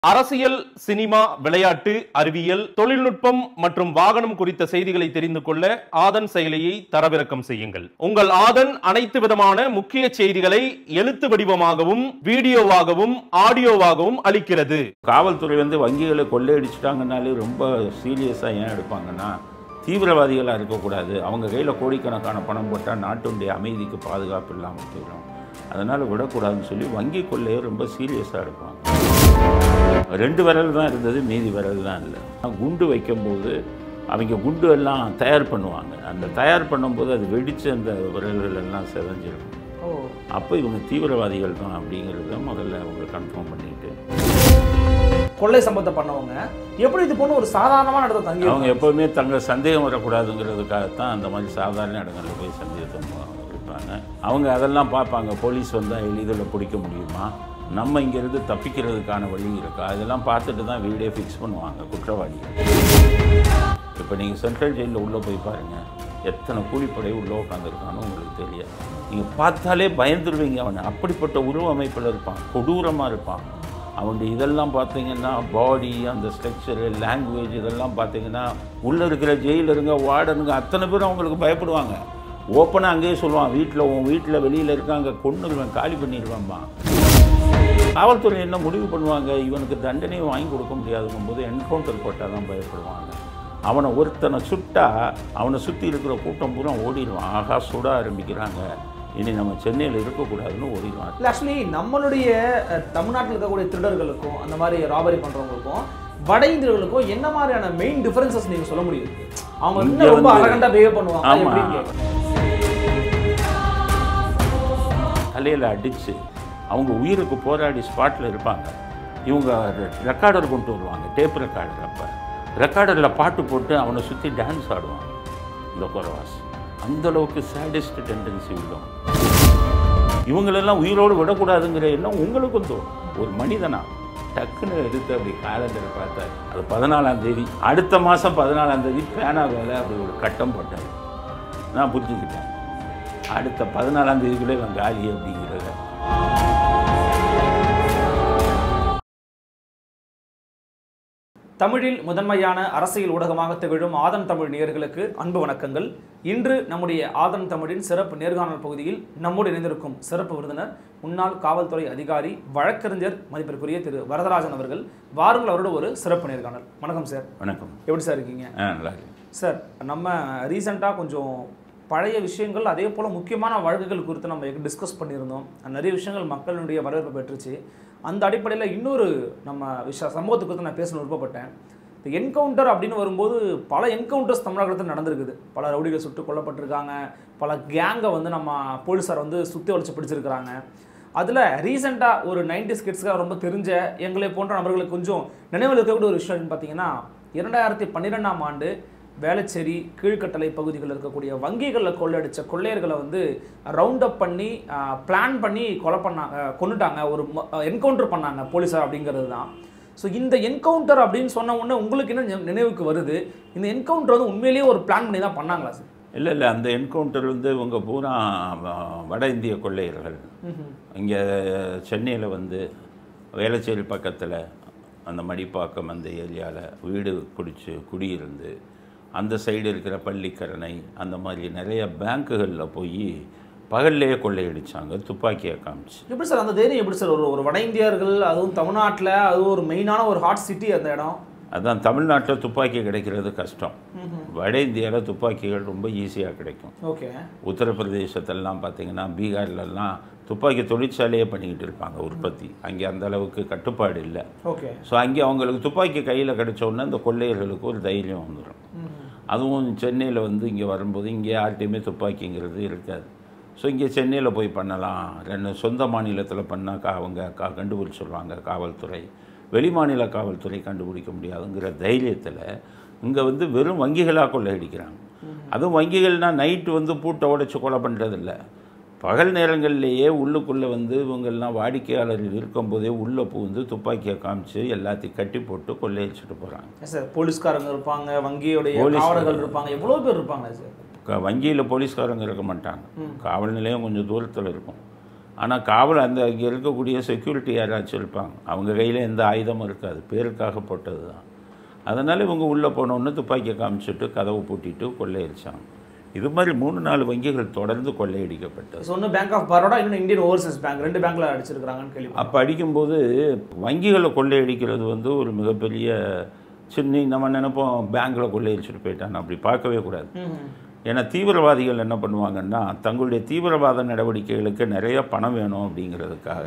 அரசியல் சினிமா விளையாட்டு அறிவியல் தொழில்நுட்பம் மற்றும் வாகனம் குறித்த செய்திகளை தெரிந்து கொள்ள ஆதன் செயலியை தரவிறக்கம் செய்யுங்கள் உங்கள் ஆதன் அனைத்து விதமான முக்கிய செய்திகளை எழுத்து வடிவமாகவும் வீடியோவாகவும் ஆடியோவாகவும் அளிக்கிறது காவல்துறை வந்து வங்கிகளை கொள்ளையடிச்சிட்டாங்கனாலே ரொம்ப சீரியஸாக ஏன் எடுப்பாங்கன்னா தீவிரவாதிகளாக இருக்கக்கூடாது அவங்க கையில் கோடிக்கணக்கான பணம் போட்டால் நாட்டுடைய அமைதிக்கு பாதுகாப்பு இல்லாமல் போயிடும் அதனால் விடக்கூடாதுன்னு சொல்லி வங்கி கொள்ளையை ரொம்ப சீரியஸாக எடுப்பாங்க ரெண்டு விரல் தான் இருந்தது மீதி விரல் தான் இல்லை குண்டு வைக்கும்போது அவங்க குண்டு எல்லாம் தயார் பண்ணுவாங்க அந்த தயார் பண்ணும்போது அது வெடித்து அந்த விரல்கள் எல்லாம் செதஞ்சிடும் ஓ அப்போ இவங்க தீவிரவாதிகள் தான் அப்படிங்கிறத முதல்ல அவங்க கன்ஃபார்ம் பண்ணிட்டு கொள்ளை சம்பவத்தை பண்ணவங்க எப்படி இது போன ஒரு சாதாரணமான இடத்துல தங்கி அவங்க எப்போவுமே தங்க சந்தேகம் வரக்கூடாதுங்கிறதுக்காகத்தான் அந்த மாதிரி சாதாரண இடங்களில் போய் சந்தேகத்தை மு- இருப்பாங்க அவங்க அதெல்லாம் பார்ப்பாங்க போலீஸ் வந்தால் எளிதில் பிடிக்க முடியுமா நம்ம இங்கேருந்து தப்பிக்கிறதுக்கான வழி இருக்கா இதெல்லாம் பார்த்துட்டு தான் வீடே ஃபிக்ஸ் பண்ணுவாங்க குற்றவாளிகள் இப்போ நீங்கள் சென்ட்ரல் ஜெயிலில் உள்ளே போய் பாருங்கள் எத்தனை கூலிப்படை உள்ளே உட்காந்துருக்கானோ உங்களுக்கு தெரியாது நீங்கள் பார்த்தாலே பயந்துருவீங்க அவனை அப்படிப்பட்ட உருவமைப்பில் இருப்பான் கொடூரமாக இருப்பான் அவனுடைய இதெல்லாம் பார்த்தீங்கன்னா பாடி அந்த ஸ்ட்ரக்சரு லாங்குவேஜ் இதெல்லாம் பார்த்தீங்கன்னா உள்ளே இருக்கிற ஜெயிலருங்க வார்டனுங்க அத்தனை பேரும் அவங்களுக்கு பயப்படுவாங்க ஓப்பனாக அங்கேயே சொல்லுவான் வீட்டில் உன் வீட்டில் வெளியில் இருக்காங்க கொண்டுருவேன் காலி பண்ணிடுவான்மா காவல்துறை என்ன முடிவு பண்ணுவாங்க இவனுக்கு தண்டனையும் வாங்கி கொடுக்க முடியாதுங்கும் போது என்கவுண்டர் போட்டால் தான் பயப்படுவாங்க அவனை ஒருத்தனை சுட்டா அவனை சுற்றி இருக்கிற கூட்டம் பூரா ஓடிடுவான் ஆகா சுட ஆரம்பிக்கிறாங்க இனி நம்ம சென்னையில் இருக்கக்கூடாதுன்னு ஓடிடுவான் இல்லை ஆக்சுவலி நம்மளுடைய அஹ், தமிழ்நாட்டில் இருக்கக்கூடிய திருடர்களுக்கும் அந்த மாதிரி ராபரி பண்றவங்களுக்கும் வட இந்தியர்களுக்கும் என்ன மாதிரியான மெயின் டிஃபரன்சஸ் நீங்க சொல்ல முடியும் அவங்க இங்க இன்னும் ரொம்ப வந்து- அரகண்டா பிஹேவ் பண்ணுவாங்க ஆமா. எப்படின்னு கேட்குறேன். தலையில் அடித்து அவங்க உயிருக்கு போராடி ஸ்பாட்டில் இருப்பாங்க இவங்க ரெக்கார்டர் கொண்டு வருவாங்க டேப் ரெக்கார்டர் அப்போ ரெக்கார்டரில் பாட்டு போட்டு அவனை சுற்றி டான்ஸ் ஆடுவான் இந்த குறவாஸ் அந்தளவுக்கு சேடிஸ்ட் டெண்டன்சி உள்ளவன் இவங்களெல்லாம் உயிரோடு விடக்கூடாதுங்கிற எண்ணம் உங்களுக்கும் தோணும் ஒரு மனிதனா டக்குன்னு எடுத்து அப்படி காலண்டரை பார்த்தாரு அது பதினாலாம் தேதி அடுத்த மாதம் பதினாலாம் தேதி பேனா வேலை அப்படி ஒரு கட்டம் போட்டார் நான் புரிஞ்சுக்கிட்டேன் அடுத்த பதினாலாம் தேதிக்குள்ளே இவன் காலி அப்படிங்கிறத தமிழில் முதன்மையான அரசியல் ஊடகமாக திகழும் ஆதன் தமிழ் நேயர்களுக்கு அன்பு வணக்கங்கள் இன்று நம்முடைய ஆதன் தமிழின் சிறப்பு நேர்காணல் பகுதியில் நம்மோடு இணைந்திருக்கும் சிறப்பு விருந்தினர் முன்னாள் காவல்துறை அதிகாரி வழக்கறிஞர் மதிப்பிற்குரிய திரு வரதராஜன் அவர்கள் வாருங்கள் அவரோட ஒரு சிறப்பு நேர்காணல் வணக்கம் சார் வணக்கம் எப்படி சார் இருக்கீங்க ஆ நல்லா இருக்கு சார் நம்ம ரீசெண்டாக கொஞ்சம் பழைய விஷயங்கள் அதே போல் முக்கியமான வழக்குகள் குறித்து நம்ம டிஸ்கஸ் பண்ணியிருந்தோம் நிறைய விஷயங்கள் மக்களுடைய வரவேற்பை பெற்றுச்சு அந்த அடிப்படையில் இன்னொரு நம்ம விஷய சம்பவத்தை குறித்து நான் பேச விருப்பப்பட்டேன் இந்த என்கவுண்டர் அப்படின்னு வரும்போது பல என்கவுண்டர்ஸ் தமிழகத்தில் நடந்திருக்குது பல ரவுடிகள் சுட்டு கொல்லப்பட்டிருக்காங்க பல கேங்கை வந்து நம்ம போலீஸார் வந்து சுற்றி வளைச்சு பிடிச்சிருக்கிறாங்க அதில் ரீசெண்டாக ஒரு நைன்டி ஸ்கிட்ஸ்க்காக ரொம்ப தெரிஞ்ச எங்களை போன்ற நபர்களுக்கு கொஞ்சம் நினைவில் இருக்கக்கூடிய ஒரு விஷயம் பார்த்தீங்கன்னா இரண்டாயிரத்தி பன்னிரெண்டாம் ஆண்டு வேளச்சேரி கீழ்கட்டளை பகுதிகளில் இருக்கக்கூடிய வங்கிகளில் கொள்ளையடிச்ச கொள்ளையர்களை வந்து ரவுண்ட் அப் பண்ணி பிளான் பண்ணி கொலை பண்ணாங்க கொண்டுட்டாங்க ஒரு என்கவுண்டர் பண்ணாங்க போலீஸார் அப்படிங்கிறது தான் ஸோ இந்த என்கவுண்டர் அப்படின்னு சொன்ன உடனே உங்களுக்கு என்ன நினை- நினைவுக்கு வருது இந்த என்கவுண்டர் வந்து உண்மையிலேயே ஒரு பிளான் பண்ணி தான் பண்ணாங்களா சார் இல்லை இல்லை அந்த என்கவுண்டர் வந்து இவங்க பூரா வ- வட இந்திய கொள்ளையர்கள் இங்கே சென்னையில் வந்து வேளச்சேரி பக்கத்தில் அந்த மடிப்பாக்கம் அந்த ஏரியாவில் வீடு குடிச்சு குடியிருந்து அந்த சைடு இருக்கிற பள்ளிக்கரணை அந்த மாதிரி நிறைய பேங்க்குகளில் போய் பகல்லையே கொள்ளையடிச்சாங்க துப்பாக்கியை காமிச்சு எப்படி சார் அந்த தைரியம் எப்படி சார் ஒரு ஒரு வட இந்தியர்கள் அதுவும் தமிழ்நாட்டில் அதுவும் ஒரு மெயினான ஒரு ஹாட் சிட்டி அந்த இடம் அதான் தமிழ்நாட்டில் துப்பாக்கி கிடைக்கிறது கஷ்டம் வட இந்தியாவில் துப்பாக்கிகள் ரொம்ப ஈஸியாக கிடைக்கும் ஓகே உத்தரப்பிரதேசத்தெல்லாம் பார்த்தீங்கன்னா பீகார்லலாம் துப்பாக்கி தொழிற்சாலையே பண்ணிக்கிட்டு இருப்பாங்க உற்பத்தி அங்கே அந்த அளவுக்கு கட்டுப்பாடு இல்லை ஓகே ஸோ அங்கே அவங்களுக்கு துப்பாக்கி கையில் கிடைச்ச உடனே இந்த கொள்ளையர்களுக்கு ஒரு தைரியம் வந்துடும் அதுவும் சென்னையில் வந்து இங்கே வரும்போது இங்கே யார்கிட்டையுமே துப்பாக்கிங்கிறது இருக்காது ஸோ இங்கே சென்னையில் போய் பண்ணலாம் ரெண்டு சொந்த மாநிலத்தில் பண்ணால் கா அவங்க கா கண்டுபிடிச்சிடுவாங்க காவல்துறை வெளிமாநில காவல்துறை கண்டுபிடிக்க முடியாதுங்கிற தைரியத்தில் இங்கே வந்து வெறும் வங்கிகளாக கொள்ளையடிக்கிறாங்க அதுவும் வங்கிகள்னால் நைட்டு வந்து பூட்டை உடைச்சு கொலை பண்ணுறதில்ல பகல் நேரங்கள்லேயே உள்ளுக்குள்ளே வந்து இவங்கெல்லாம் வாடிக்கையாளர் இருக்கும்போதே உள்ளே புகுந்து துப்பாக்கியை காமிச்சு எல்லாத்தையும் கட்டி போட்டு கொள்ளையடிச்சிட்டு போகிறாங்க சார் போலீஸ்காரங்க இருப்பாங்க வங்கியோடைய போலீஸ் காவலர்கள் இருப்பாங்க எவ்வளோ பேர் இருப்பாங்க சார் க வங்கியில் போலீஸ்காரங்க இருக்க மாட்டாங்க காவல் நிலையம் கொஞ்சம் தூரத்தில் இருக்கும் ஆனால் காவல் அந்த இங்கே இருக்கக்கூடிய செக்யூரிட்டி யாராச்சும் இருப்பாங்க அவங்க கையில் எந்த ஆயுதமும் இருக்காது பேருக்காக போட்டது தான் அதனால் இவங்க உள்ளே போனோன்னு துப்பாக்கியை காமிச்சிட்டு கதவை பூட்டிட்டு கொள்ளையடிச்சாங்க இது மாதிரி மூணு நாலு வங்கிகள் தொடர்ந்து கொள்ளையடிக்கப்பட்டது ஸோ ஒன்று பேங்க் ஆஃப் பரோடா இன்னும் இந்தியன் ஓவர்சீஸ் பேங்க் ரெண்டு பேங்க்ல அடிச்சிருக்காங்கன்னு கேள்வி அப்போ அடிக்கும்போது வங்கிகளை கொள்ளையடிக்கிறது வந்து ஒரு மிகப்பெரிய சின்ன நம்ம நினைப்போம் பேங்க்கில் கொள்ளையடிச்சிட்டு போயிட்டான் அப்படி பார்க்கவே கூடாது ஏன்னா தீவிரவாதிகள் என்ன பண்ணுவாங்கன்னா தங்களுடைய தீவிரவாத நடவடிக்கைகளுக்கு நிறைய பணம் வேணும் அப்படிங்கிறதுக்காக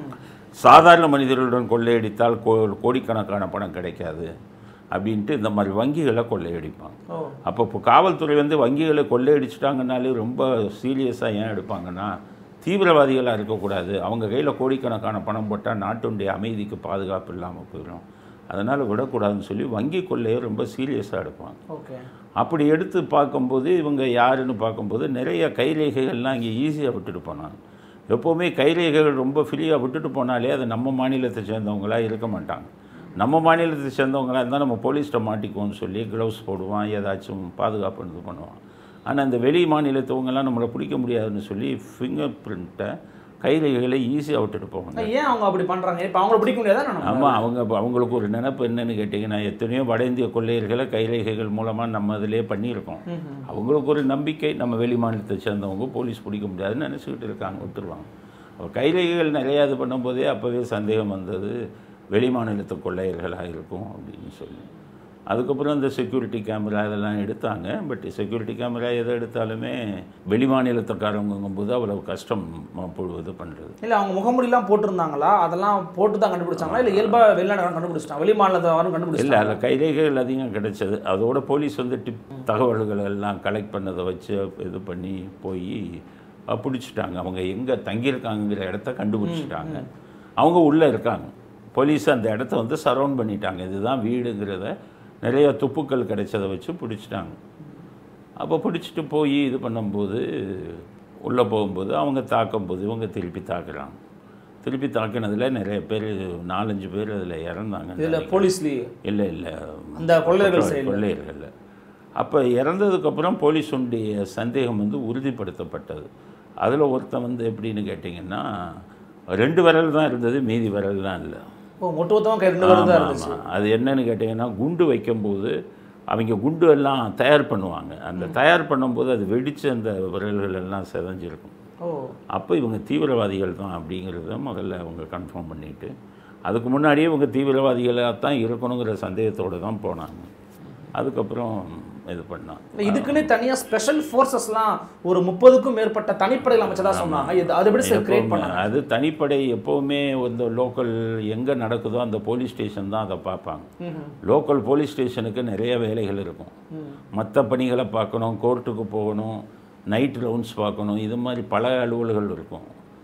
சாதாரண மனிதர்களுடன் கொள்ளையடித்தால் கோ கோடிக்கணக்கான பணம் கிடைக்காது அப்படின்ட்டு இந்த மாதிரி வங்கிகளை கொள்ளையடிப்பாங்க ஓ அப்போ இப்போ காவல்துறை வந்து வங்கிகளை கொள்ளையடிச்சிட்டாங்கனாலே ரொம்ப சீரியஸாக ஏன் எடுப்பாங்கன்னா தீவிரவாதிகளாக இருக்கக்கூடாது அவங்க கையில் கோடிக்கணக்கான பணம் போட்டால் நாட்டுடைய அமைதிக்கு பாதுகாப்பு இல்லாமல் போயிடும் அதனால் விடக்கூடாதுன்னு சொல்லி வங்கி கொள்ளையை ரொம்ப சீரியஸாக எடுப்பாங்க ஓகே அப்படி எடுத்து பார்க்கும்போது இவங்க யாருன்னு பார்க்கும்போது நிறைய கைரேகைகள்லாம் இங்கே ஈஸியாக விட்டுட்டு போனாங்க எப்போவுமே கைரேகைகள் ரொம்ப ஃப்ரீயாக விட்டுட்டு போனாலே அது நம்ம மாநிலத்தை சேர்ந்தவங்களா இருக்க மாட்டாங்க நம்ம மாநிலத்தை சேர்ந்தவங்களா இருந்தால் நம்ம போலீஸ்கிட்ட மாட்டிக்குவோம்னு சொல்லி க்ளவுஸ் போடுவான் ஏதாச்சும் பாதுகாப்பு இது பண்ணுவான் ஆனால் இந்த வெளி மாநிலத்தவங்கெல்லாம் நம்மளை பிடிக்க முடியாதுன்னு சொல்லி ஃபிங்கர் பிரிண்ட்டை கைரேகைகளை ஈஸியாக விட்டுட்டு போவாங்க ஏன் அவங்க அப்படி பண்றாங்க இப்போ அவங்கள பிடிக்க முடியாதா நம்ம ஆமாம் அவங்க அவங்களுக்கு ஒரு நினைப்பு என்னன்னு கேட்டிங்கன்னா எத்தனையோ வட இந்திய கொள்ளையர்களை கைரேகைகள் மூலமாக நம்ம அதிலே பண்ணியிருக்கோம் அவங்களுக்கு ஒரு நம்பிக்கை நம்ம வெளி மாநிலத்தை சேர்ந்தவங்க போலீஸ் பிடிக்க முடியாதுன்னு நினச்சிக்கிட்டு இருக்காங்க விட்டுருவாங்க அப்போ கைரேகைகள் நிறையா இது பண்ணும்போதே அப்போவே சந்தேகம் வந்தது வெளி மாநிலத்து கொள்ளையர்களாக இருக்கும் அப்படின்னு சொல்லி அதுக்கப்புறம் இந்த செக்யூரிட்டி கேமரா இதெல்லாம் எடுத்தாங்க பட் செக்யூரிட்டி கேமரா எதை எடுத்தாலுமே வெளி மாநிலத்துக்காரங்கும்போது அவ்வளவு கஷ்டம் ம- இது பண்ணுறது இல்ல அவங்க முகமூடிலாம் போட்டிருந்தாங்களா அதெல்லாம் போட்டு தான் கண்டுபிடிச்சாங்களா இல்ல இயல்பா வெளிநாடு கண்டுபிடிச்சிட்டாங்க வெளி மாநிலத்தை வரும் இல்லை கண்டுபிடிச்சிட்டாங்க அதில் கைரேகைகள் அதிகம் கிடைச்சது அதோட போலீஸ் வந்து டிப் தகவல்கள் எல்லாம் கலெக்ட் பண்ணதை வச்சு இது பண்ணி போய் அஹ், பிடிச்சிட்டாங்க அவங்க எங்கே தங்கியிருக்காங்கங்கிற இடத்த கண்டுபிடிச்சிட்டாங்க அவங்க உள்ளே இருக்காங்க போலீஸ் அந்த இடத்த வந்து சரவுண்ட் பண்ணிட்டாங்க இதுதான் வீடுங்கிறத நிறைய துப்புக்கள் கிடைச்சதை வச்சு பிடிச்சிட்டாங்க அப்போ பிடிச்சிட்டு போய் இது பண்ணும்போது உள்ளே போகும்போது அவங்க தாக்கும்போது இவங்க திருப்பி தாக்குறாங்க திருப்பி தாக்குனதில் நிறைய பேர் நாலஞ்சு பேர் அதில் இறந்தாங்க இதுல போலீஸ்லயே இல்லை இல்லை அந்த கொள்ளையர்கள் செயல்ல. கொள்ளையர்கள் அப்போ இறந்ததுக்கப்புறம் போலீஸுடைய சந்தேகம் வந்து உறுதிப்படுத்தப்பட்டது அதில் ஒருத்தன் வந்து எப்படின்னு கேட்டிங்கன்னா ரெண்டு விரல் தான் இருந்தது மீதி விரல் தான் இல்லை ஓ மொட்டு மொத்தமாக கை ரெண்டு பேரும் தான் ஆமா, இருந்துச்சு ஆமா. அது என்னன்னு கேட்டிங்கன்னா குண்டு வைக்கும்போது அவங்க குண்டு எல்லாம் தயார் பண்ணுவாங்க அந்த தயார் பண்ணும்போது அது வெடித்து அந்த விரல்கள் எல்லாம் செதஞ்சிருக்கும் ஓ அப்போ இவங்க தீவிரவாதிகள் தான் அப்படிங்கிறத முதல்ல அவங்க கன்ஃபார்ம் பண்ணிட்டு அதுக்கு முன்னாடியே இவங்க தீவிரவாதிகளாக தான் இருக்கணுங்கிற சந்தேகத்தோடு தான் போனாங்க அதுக்கப்புறம் இது பண்ணாங்க இல்ல, இதுக்குன்னே தனியா ஸ்பெஷல் ஃபோர்ஸஸ்லாம் ஒரு முப்பதுக்கும் மேற்பட்ட தனிப்படைகள் அமைச்சதா சொன்னாங்க இது அது எப்படி சார் கிரியேட் எப்பவுமே பண்ணாங்க அது தனிப்படை எப்போவுமே இந்த லோக்கல் எங்கே நடக்குதோ அந்த போலீஸ் ஸ்டேஷன் தான் அதை பார்ப்பாங்க லோக்கல் போலீஸ் ஸ்டேஷனுக்கு நிறைய வேலைகள் இருக்கும் மற்ற பணிகளை பார்க்கணும் கோர்ட்டுக்கு போகணும் நைட் ரவுண்ட்ஸ் பார்க்கணும் இது மாதிரி பல அலுவல்கள் இருக்கும்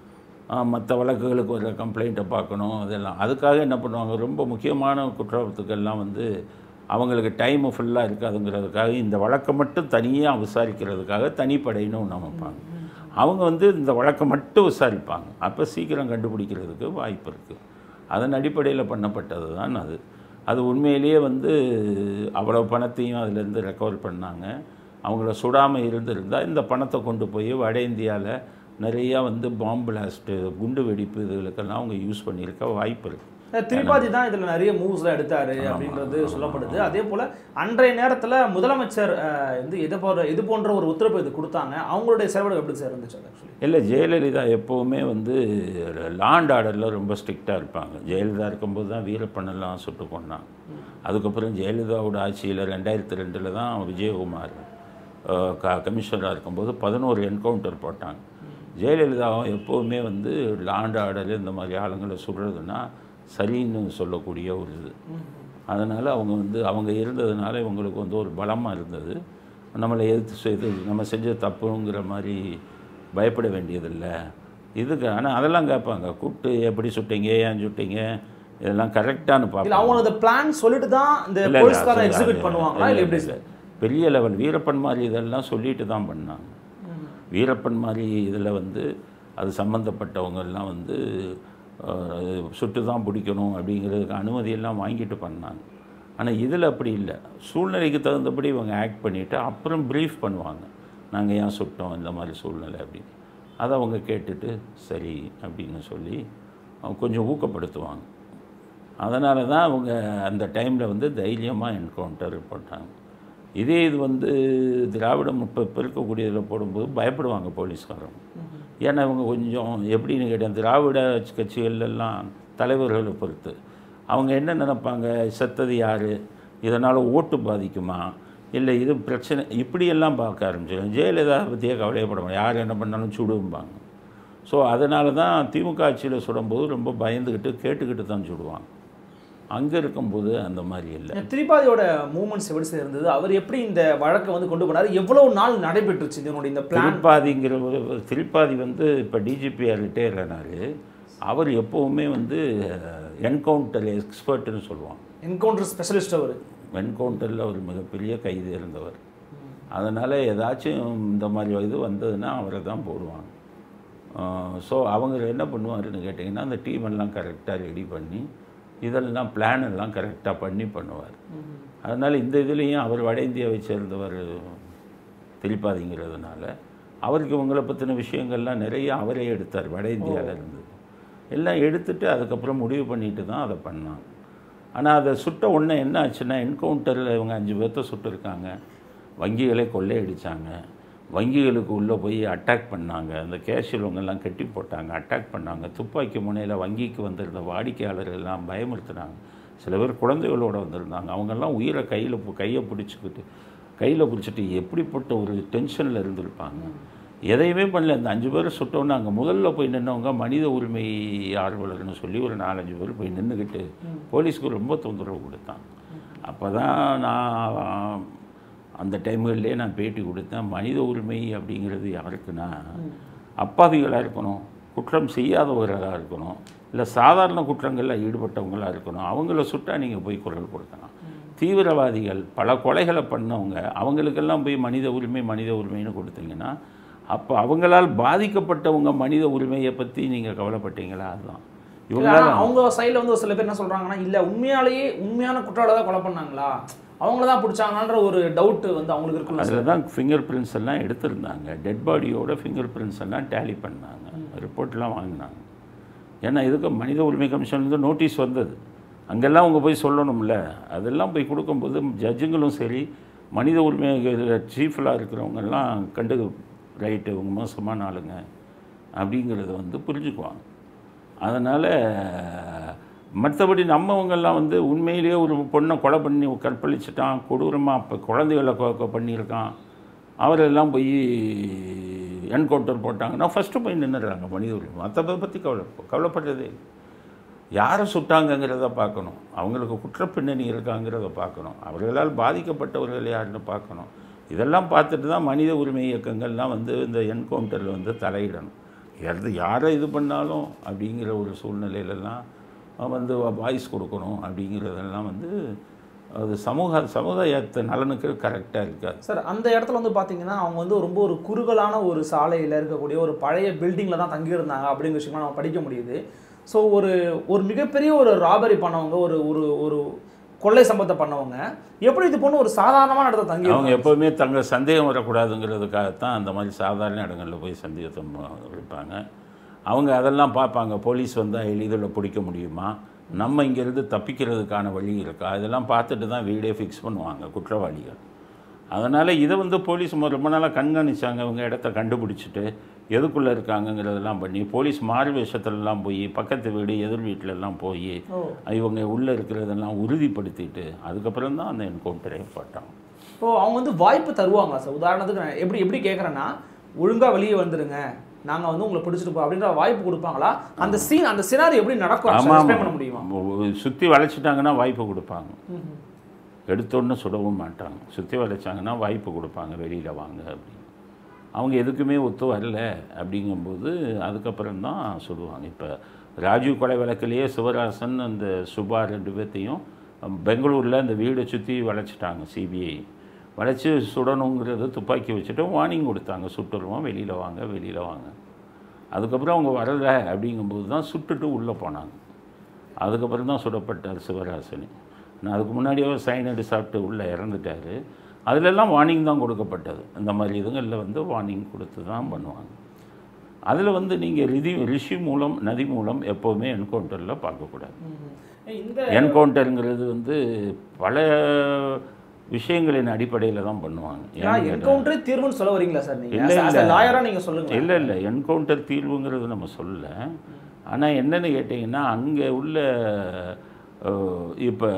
மற்ற வழக்குகளுக்கு ஒரு கம்ப்ளைண்ட்டை பார்க்கணும் அதெல்லாம் அதுக்காக என்ன பண்ணுவாங்க ரொம்ப முக்கியமான குற்றத்துக்கெல்லாம் வந்து அவங்களுக்கு டைம் ஃபுல்லாக இருக்காதுங்கிறதுக்காக இந்த வழக்கை மட்டும் தனியாக விசாரிக்கிறதுக்காக தனிப்படைன்னு ஒன்று அமைப்பாங்க அவங்க வந்து இந்த வழக்கை மட்டும் விசாரிப்பாங்க அப்போ சீக்கிரம் கண்டுபிடிக்கிறதுக்கு வாய்ப்பு இருக்குது அதன் அடிப்படையில் பண்ணப்பட்டது தான் அது அது உண்மையிலேயே வந்து அவ்வளோ பணத்தையும் அதிலேருந்து ரெக்கவர் பண்ணாங்க அவங்கள சுடாமல் இருந்திருந்தால் இந்த பணத்தை கொண்டு போய் வட இந்தியாவில் நிறையா வந்து பாம்பு பிளாஸ்ட்டு குண்டு வெடிப்பு இதுகளுக்கெல்லாம் அவங்க யூஸ் பண்ணியிருக்க வாய்ப்பு இருக்குது திரிபாதி தான் இதுல நிறைய மூவ்ஸ்லாம் எடுத்தாரு அப்படின்றது சொல்லப்படுது அதே போல அன்றைய நேரத்துல முதலமைச்சர் அஹ், வந்து இது போன்ற இது போன்ற ஒரு உத்தரவு இது கொடுத்தாங்க அவங்களுடைய செயல்பாடு எப்படி சார் இருந்துச்சு ஆக்சுவலி இல்லை ஜெயலலிதா எப்போவுமே வந்து லாண்ட் ஆர்டரில் ரொம்ப ஸ்ட்ரிக்டாக இருப்பாங்க ஜெயலலிதா இருக்கும்போது தான் வீரப்பனெல்லாம் சுட்டு கொண்டாங்க அதுக்கப்புறம் ஜெயலலிதாவோட ஆட்சியில் ரெண்டாயிரத்தி ரெண்டில் தான் விஜயகுமார் அஹ், க கமிஷனராக இருக்கும்போது பதினோரு என்கவுண்டர் போட்டாங்க ஜெயலலிதா எப்போவுமே வந்து லாண்ட் ஆர்டர் இந்த மாதிரி ஆளுங்களை சுடுறதுன்னா சரின்னு சொல்லக்கூடிய ஒரு இது அதனால் அவங்க வந்து அவங்க இருந்ததுனால இவங்களுக்கு வந்து ஒரு பலமாக இருந்தது நம்மளை எதிர்த்து செய்து நம்ம செஞ்ச தப்புங்கிற மாதிரி பயப்பட வேண்டியதில்லை இதுக்கு ஆனால் அதெல்லாம் கேட்பாங்க கூப்பிட்டு எப்படி சுட்டீங்க ஏன் சுட்டீங்க இதெல்லாம் கரெக்டானு இல்ல பார்ப்பாங்க அவங்க அந்த பிளான் சொல்லிட்டு தான் இந்த இல்ல, இல்ல, போலீஸ்காரன் அது- எக்ஸிக்யூட் அது- பண்ணுவாங்களா இல்ல, இல்ல எப்படி இல்ல. சார் பெரிய லெவல் வீரப்பன் மாதிரி இதெல்லாம் சொல்லிட்டு தான் பண்ணாங்க வீரப்பன் மாதிரி இதில் வந்து அது சம்மந்தப்பட்டவங்க எல்லாம் வந்து அஹ், சுட்டு தான் பிடிக்கணும் அப்படிங்கிறதுக்கு அனுமதியெல்லாம் வாங்கிட்டு பண்ணாங்க ஆனால் இதில் அப்படி இல்லை சூழ்நிலைக்கு தகுந்தபடி இவங்க ஆக்ட் பண்ணிவிட்டு அப்புறம் ப்ரீஃப் பண்ணுவாங்க நாங்கள் ஏன் சுட்டோம் இந்த மாதிரி சூழ்நிலை அப்படின்னு அதை அவங்க கேட்டுட்டு சரி அப்படின்னு சொல்லி அவங்க கொஞ்சம் ஊக்கப்படுத்துவாங்க அதனால தான் அவங்க அந்த டைமில் வந்து தைரியமாக என்கவுண்டர் போட்டாங்க இதே இது வந்து திராவிடம் இப்போ இப்போ இருக்கக்கூடியதில் போடும்போது பயப்படுவாங்க போலீஸ்காரங்க ஏன்னா இவங்க கொஞ்சம் எப்படின்னு கேட்டேன் திராவிட கட்சிகள்லாம் தலைவர்களை பொறுத்து அவங்க என்ன நினைப்பாங்க செத்தது யார் இதனால் ஓட்டு பாதிக்குமா இல்லை இது பிரச்சனை இப்படியெல்லாம் பார்க்க ஆரம்பிச்சிடும் ஜெயலலிதா பற்றியே கவலையப்பட மாட்டாங்க யார் என்ன பண்ணாலும் சுடும்பாங்க ஸோ அதனால தான் திமுக ஆட்சியில் சுடும்போது ரொம்ப பயந்துக்கிட்டு கேட்டுக்கிட்டு தான் சுடுவாங்க அங்கே இருக்கும்போது அந்த மாதிரி இல்லை திரிபாதியோட மூமெண்ட்ஸ் எப்படி சார் இருந்தது அவர் எப்படி இந்த வழக்கை வந்து கொண்டு போனாரு எவ்வளவு நாள் நடைபெற்றுச்சு இதனுடைய இந்த பிளான் திருப்பாதிங்கிற ஒரு ஒரு திருப்பாதி வந்து இப்போ டிஜிபிஆர் ரிட்டையர் ஆனார் அவர் எப்போவுமே வந்து என்கவுண்டர் எக்ஸ்பர்ட்னு சொல்லுவாங்க என்கவுண்டர் ஸ்பெஷலிஸ்ட் அவர் என்கவுண்டரில் ஒரு மிகப்பெரிய கைது இருந்தவர் அதனால் ஏதாச்சும் இந்த மாதிரி இது வந்ததுன்னா அவரை தான் போடுவாங்க ஸோ அவங்க என்ன பண்ணுவாருன்னு கேட்டிங்கன்னா அந்த டீம் எல்லாம் கரெக்டாக ரெடி பண்ணி இதெல்லாம் பிளான் எல்லாம் கரெக்டாக பண்ணி பண்ணுவார் அதனால் இந்த இதுலேயும் அவர் வட இந்தியாவை சேர்ந்தவர் திருப்பாதிங்கிறதுனால அவருக்கு இவங்களை பற்றின விஷயங்கள்லாம் நிறைய அவரே எடுத்தார் வட இந்தியாவில் இருந்து எல்லாம் எடுத்துட்டு அதுக்கப்புறம் முடிவு பண்ணிட்டு தான் அதை பண்ணாங்க ஆனால் அதை சுட்ட உடனே என்ன ஆச்சுன்னா என்கவுண்டரில் இவங்க அஞ்சு பேர்த்த சுட்டிருக்காங்க வங்கிகளை கொள்ளையடிச்சாங்க வங்கிகளுக்கு உள்ளே போய் அட்டாக் பண்ணாங்க அந்த கேஷியலவங்கெல்லாம் கட்டி போட்டாங்க அட்டாக் பண்ணாங்க துப்பாக்கி முனையில் வங்கிக்கு வந்திருந்த வாடிக்கையாளர்கள் எல்லாம் பயமுறுத்துனாங்க சில பேர் குழந்தைகளோட வந்திருந்தாங்க அவங்கெல்லாம் உயிரை கையில் கையை பிடிச்சிக்கிட்டு கையில் பிடிச்சிட்டு எப்படிப்பட்ட ஒரு டென்ஷனில் இருந்திருப்பாங்க எதையுமே பண்ணல இந்த அஞ்சு பேர் சுட்டோன்னு அங்கே முதல்ல போய் நின்னவங்க மனித உரிமை ஆர்வலர்னு சொல்லி ஒரு நாலஞ்சு பேர் போய் நின்றுக்கிட்டு போலீஸ்க்கு ரொம்ப தொந்தரவு கொடுத்தாங்க அப்போ தான் நான் அந்த டைம்கள்லேயே நான் பேட்டி கொடுத்தேன் மனித உரிமை அப்படிங்கிறது யாருக்குன்னா அப்பாவிகளாக இருக்கணும் குற்றம் செய்யாதவர்களாக இருக்கணும் இல்லை சாதாரண குற்றங்களில் ஈடுபட்டவங்களாக இருக்கணும் அவங்கள சுட்டா நீங்கள் போய் குரல் கொடுக்கலாம் தீவிரவாதிகள் பல கொலைகளை பண்ணவங்க அவங்களுக்கெல்லாம் போய் மனித உரிமை மனித உரிமைன்னு கொடுத்தீங்கன்னா அப்போ அவங்களால் பாதிக்கப்பட்டவங்க மனித உரிமையை பற்றி நீங்கள் கவலைப்பட்டீங்களா அதுதான் இவங்களால அவங்க சைடுல வந்து ஒரு சில பேர் என்ன சொல்றாங்கன்னா இல்ல உண்மையாலேயே உண்மையான குற்றால தான் கொலை பண்ணாங்களா அவங்கள தான் பிடிச்சாங்கன்ற ஒரு டவுட் வந்து அவங்களுக்கு இருக்குல்ல சார் அதில் தான் ஃபிங்கர் பிரிண்ட்ஸ் எல்லாம் எடுத்திருந்தாங்க டெட் பாடியோட ஃபிங்கர் பிரிண்ட்ஸ் எல்லாம் டேலி பண்ணாங்க ரிப்போர்ட்லாம் வாங்கினாங்க ஏன்னா இதுக்கு மனித உரிமை கமிஷன்லேருந்து நோட்டீஸ் வந்தது அங்கெல்லாம் அவங்க போய் சொல்லணும்ல அதெல்லாம் போய் கொடுக்கும்போது ஜட்ஜுங்களும் சரி மனித உரிமை சீஃபெலாம் இருக்கிறவங்கெல்லாம் கண்டு ரைட்டு இவங்க மோசமான ஆளுங்க அப்படிங்கிறத வந்து புரிஞ்சுக்குவாங்க அதனால் மற்றபடி நம்மவங்கெல்லாம் வந்து உண்மையிலேயே ஒரு பொண்ணை கொலை பண்ணி கற்பழிச்சிட்டான் கொடூரமாக இப்போ குழந்தைகளை கொ- கொ- பண்ணியிருக்கான் அவரெல்லாம் போய் என்கவுண்டர் போட்டாங்கன்னா ஃபஸ்ட்டு போய் நின்றுடுறாங்க மனித உரிமை மற்றதை பற்றி கவலை கவலைப்படுறதே இல்லை. யாரை சுட்டாங்கங்கிறத பார்க்கணும் அவங்களுக்கு குற்றப்பின்னணி இருக்காங்கிறத பார்க்கணும் அவர்களால் பாதிக்கப்பட்டவர்கள் யாருன்னு பார்க்கணும் இதெல்லாம் பார்த்துட்டு தான் மனித உரிமை இயக்கங்கள்லாம் வந்து இந்த என்கவுண்டரில் வந்து தலையிடணும் எது யாரை இது பண்ணாலும் அப்படிங்கிற ஒரு சூழ்நிலையிலலாம் வந்து வாய்ஸ் கொடுக்கணும் அப்படிங்கிறதெல்லாம் வந்து அது சமூக சமுதாயத்து நலனுக்கு கரெக்டாக இருக்காது சார் அந்த இடத்துல வந்து பார்த்தீங்கன்னா அவங்க வந்து ரொம்ப ஒரு குறுகலான ஒரு சாலையில் இருக்கக்கூடிய ஒரு பழைய பில்டிங்கில் தான் தங்கியிருந்தாங்க அப்படிங்கிற விஷயமா நம்ம படிக்க முடியுது ஸோ ஒரு ஒரு மிகப்பெரிய ஒரு ராபரி பண்ணவங்க ஒரு ஒரு ஒரு கொள்ளை சம்பவத்தை பண்ணவங்க எப்படி இது போன ஒரு சாதாரணமான இடத்துல தங்கி அவங்க எப்போவுமே தங்க சந்தேகம் வரக்கூடாதுங்கிறதுக்காகத்தான் அந்த மாதிரி சாதாரண இடங்களில் போய் சந்தேகத்தை ம- வைப்பாங்க அவங்க அதெல்லாம் பார்ப்பாங்க போலீஸ் வந்தால் எளிதில் பிடிக்க முடியுமா நம்ம இங்கேருந்து தப்பிக்கிறதுக்கான வழி இருக்கா இதெல்லாம் பார்த்துட்டு தான் வீடே ஃபிக்ஸ் பண்ணுவாங்க குற்றவாளிகள் அதனால் இதை வந்து போலீஸ் மொ- ரொம்ப நாளாக கண்காணிச்சாங்க அவங்க இடத்த கண்டுபிடிச்சிட்டு எதுக்குள்ளே இருக்காங்கங்கிறதெல்லாம் பண்ணி போலீஸ் மாறு வேஷத்துலலாம் போய் பக்கத்து வீடு எதிர் வீட்டிலலாம் போய் ஓ இவங்க உள்ளே இருக்கிறதெல்லாம் உறுதிப்படுத்திட்டு அதுக்கப்புறம் தான் அந்த என்கவுண்டரே போட்டாங்க இப்போ அவங்க வந்து வாய்ப்பு தருவாங்களா சார் உதாரணத்துக்கு நான் எப்படி எப்படி கேட்குறேன்னா ஒழுங்கா வெளியே வந்துருங்க நாங்க வந்து உங்களை பிடிச்சிட்டு போ அப்படின்ற வாய்ப்பு கொடுப்பாங்களா அந்த சீன் அந்த சினாரி எப்படி நடக்கும் ஆமாம் எக்ஸ்பிளைன் பண்ண முடியுமா சுற்றி வளைச்சிட்டாங்கன்னா வாய்ப்பு கொடுப்பாங்க எடுத்தோன்னு சுடவும் மாட்டாங்க சுற்றி வளைச்சாங்கன்னா வாய்ப்பு கொடுப்பாங்க வெளியில் வாங்க அப்படின்னு அவங்க எதுக்குமே ஒத்து வரல அப்படிங்கும்போது அதுக்கப்புறம் தான் சுடுவாங்க இப்போ ராஜீவ் கொலை வழக்கிலேயே சிவராசன் அந்த சுபா ரெண்டு பேர்த்தையும் பெங்களூரில் அந்த வீடை சுற்றி வளைச்சிட்டாங்க சிபிஐ வளைச்சி சுடணுங்கிறது துப்பாக்கி வச்சுட்டு வார்னிங் கொடுத்தாங்க சுட்டுருவோம் வெளியில் வாங்க வெளியில் வாங்க அதுக்கப்புறம் அவங்க வரல அப்படிங்கும்போது தான் சுட்டுட்டு உள்ளே போனாங்க அதுக்கப்புறம் தான் சுடப்பட்டார் சிவராசனி நான் அதுக்கு முன்னாடியே சைனடு சாப்பிட்டு உள்ளே இறந்துட்டார் அதிலெல்லாம் வார்னிங் தான் கொடுக்கப்பட்டது இந்த மாதிரி இதுங்களில் வந்து வார்னிங் கொடுத்து தான் பண்ணுவாங்க அதில் வந்து நீங்கள் ரிதி ரிஷி மூலம் நதி மூலம் எப்போவுமே என்கவுண்டரில் பார்க்கக்கூடாது இந்த என்கவுண்டருங்கிறது வந்து பல விஷயங்களின் அடிப்படையில் தான் பண்ணுவாங்க ஏன்னு கேட்டா- என்கவுண்டரே தீர்வுன்னு சொல்ல வரீங்களா சார் நீங்க இல்ல, As a இல்ல. லாயரா நீங்க சொல்லுங்க இல்லை இல்லை என்கவுண்டர் தீர்வுங்கிறது நம்ம சொல்லல ஆனால் என்னன்னு கேட்டிங்கன்னா அங்கே உள்ள இப்போ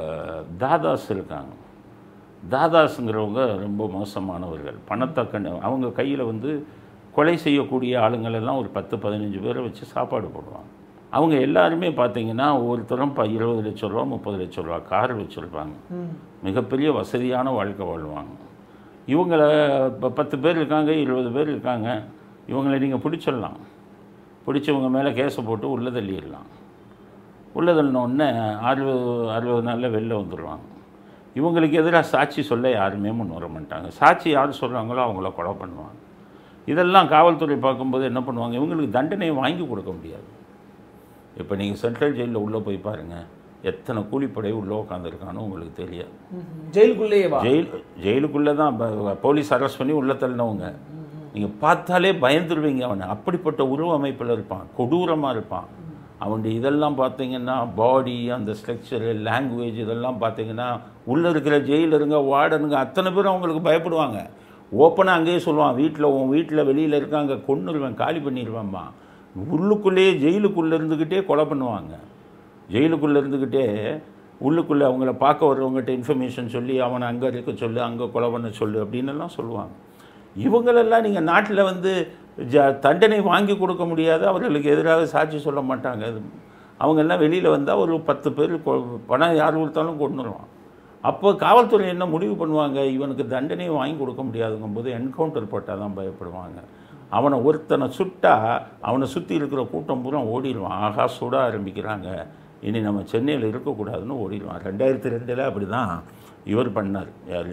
தாதாஸ் இருக்காங்க தாதாஸுங்கிறவங்க ரொம்ப மோசமானவர்கள் பணத்தை கண்டு அவங்க கையில் வந்து கொலை செய்யக்கூடிய ஆளுங்களெல்லாம் ஒரு பத்து பதினஞ்சு பேரை வச்சு சாப்பாடு போடுவாங்க அவங்க எல்லாருமே பார்த்தீங்கன்னா ஒவ்வொருத்தரும் இப்போ இருபது லட்ச ரூபா முப்பது லட்ச ரூபா கார் வச்சுருப்பாங்க மிகப்பெரிய வசதியான வாழ்க்கை வாழ்வாங்க இவங்களை இப்போ பத்து பேர் இருக்காங்க இருபது பேர் இருக்காங்க இவங்களை நீங்கள் பிடிச்சிடலாம் பிடிச்சவங்க மேலே கேஸை போட்டு உள்ளே தள்ளிடலாம் உள்ளே தள்ளினோடனே அறுபது அறுபது நாளில் வெளில வந்துடுவாங்க இவங்களுக்கு எதிராக சாட்சி சொல்ல யாருமே முன் வர மாட்டாங்க சாட்சி யார் சொல்கிறாங்களோ அவங்கள கொலை பண்ணுவாங்க இதெல்லாம் காவல்துறை பார்க்கும்போது என்ன பண்ணுவாங்க இவங்களுக்கு தண்டனையை வாங்கி கொடுக்க முடியாது இப்போ நீங்கள் சென்ட்ரல் ஜெயிலில் உள்ளே போய் பாருங்கள் எத்தனை கூலிப்படை உள்ளே உட்காந்துருக்கான்னு உங்களுக்கு தெரியாது ஜெயிலுக்குள்ளேயே வா ஜெயில் ஜெயிலுக்குள்ளே தான் ப- போலீஸ் அரெஸ்ட் பண்ணி உள்ளே தள்ளினவங்க நீங்கள் பார்த்தாலே பயந்துருவீங்க அவனை அப்படிப்பட்ட உருவ அமைப்பில் இருப்பான் கொடூரமாக இருப்பான் அவனுடைய இதெல்லாம் பார்த்தீங்கன்னா பாடி அந்த ஸ்ட்ரக்சரு லாங்குவேஜ் இதெல்லாம் பார்த்தீங்கன்னா உள்ளே இருக்கிற ஜெயிலில் இருங்க வார்டனுங்க அத்தனை பேரும் அவங்களுக்கு பயப்படுவாங்க ஓப்பனாக அங்கேயே சொல்லுவான் வீட்டில் உன் வீட்டில் வெளியில் இருக்காங்க கொன்னுருவேன் காலி பண்ணிடுவேன்மா உள்ளுக்குள்ளேயே ஜெயிலுக்குள்ளே இருந்துக்கிட்டே கொலை பண்ணுவாங்க ஜெயிலுக்குள்ளே இருந்துக்கிட்டே உள்ளுக்குள்ளே அவங்கள பார்க்க வர்றவங்ககிட்ட இன்ஃபர்மேஷன் சொல்லி அவனை அங்கே இருக்க சொல்லு அங்கே கொலை பண்ண சொல்லு அப்படின்னு எல்லாம் சொல்லுவாங்க இவங்களெல்லாம் நீங்கள் நாட்டில் வந்து ஜ தண்டனை வாங்கி கொடுக்க முடியாது அவர்களுக்கு எதிராக சாட்சி சொல்ல மாட்டாங்க அது அவங்க எல்லாம் வெளியில் வந்தால் ஒரு பத்து பேர் கொ- பணம் யார் கொடுத்தாலும் கொண்டுருவான் அப்போ காவல்துறை என்ன முடிவு பண்ணுவாங்க இவனுக்கு தண்டனை வாங்கி கொடுக்க முடியாதுங்கும்போது என்கவுண்டர் போட்டால் தான் பயப்படுவாங்க அவனை ஒருத்தனை சுட்டா அவனை சுற்றி இருக்கிற கூட்டம் பூரா ஓடிடுவான் ஆகா சுட ஆரம்பிக்கிறாங்க இனி நம்ம சென்னையில் இருக்கக்கூடாதுன்னு ஓடிடுவான் ரெண்டாயிரத்தி ரெண்டில் அப்படி தான் இவர் பண்ணார் யார்